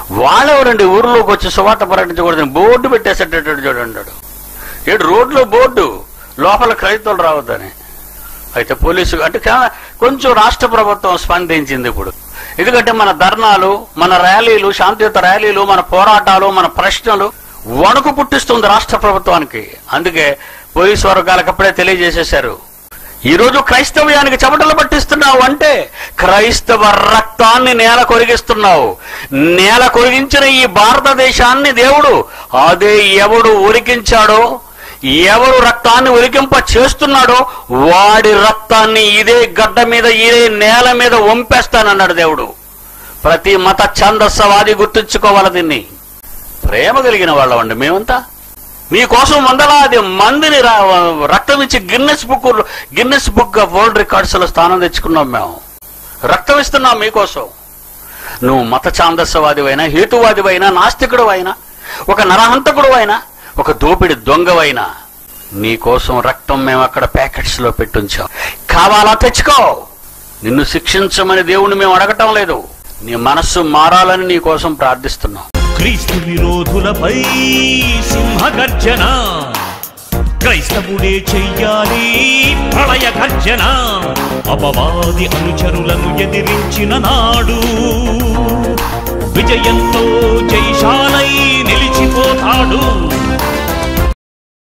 వాళ్ళెవరండి ఊర్లోకి వచ్చి సువార్త ప్రకటించకూడదని బోర్డు పెట్టేసేటట్టు చూడండి ఏడు రోడ్లో బోర్డు లోపల క్రైస్తవులు రావద్దని అయితే పోలీసు అంటే కా- కొంచెం రాష్ట్ర ప్రభుత్వం స్పందించింది ఇప్పుడు ఎందుకంటే మన ధర్నాలు మన ర్యాలీలు శాంతియుత ర్యాలీలు మన పోరాటాలు మన ప్రశ్నలు వణుకు పుట్టిస్తుంది రాష్ట్ర ప్రభుత్వానికి అందుకే పోలీసు వర్గాలకు అప్పుడే తెలియజేసేశారు ఈ రోజు క్రైస్తవ్యానికి చెమటలు పట్టిస్తున్నావు అంటే క్రైస్తవ రక్తాన్ని నేల కొరిగిస్తున్నావు నేల కొరిగించిన ఈ భారతదేశాన్ని దేవుడు అదే ఎవడు ఉరికించాడో ఎవరు రక్తాన్ని ఉరికింప చేస్తున్నాడో వాడి రక్తాన్ని ఇదే గడ్డ మీద ఇదే నేల మీద వంపేస్తానన్నాడు దేవుడు ప్రతి మత ఛందస్సవాది గుర్తుంచుకోవాలి దీన్ని ప్రేమ కలిగిన వాళ్ళమండి మేమంతా మీకోసం వందలాది మందిని రా- రక్తం ఇచ్చి Guinness book Guinness book of world records లో స్థానం తెచ్చుకున్నాం మేము రక్తం ఇస్తున్నాం మీకోసం నువ్వు మత ఛాందస్సవాదివైనా హేతువాదివైనా నాస్తికుడు అయినా ఒక నరహంతకుడు అయినా ఒక దోపిడి దొంగవైనా నీకోసం రక్తం మేము అక్కడ ప్యాకెట్స్ లో పెట్టుంచాం కావాలా తెచ్చుకో నిన్ను శిక్షించమని దేవుణ్ణి మేము అడగటం లేదు నీ మనస్సు మారాలని నీ కోసం ప్రార్థిస్తున్నాం క్రీస్తు విరోధులపై సింహగర్జన క్రైస్తవుడే చెయ్యాలి ప్రళయ గర్జన అపవాది అనుచరులను ఎదిరించిన నాడు విజయంతో జైశాలై నిలిచిపోతాడు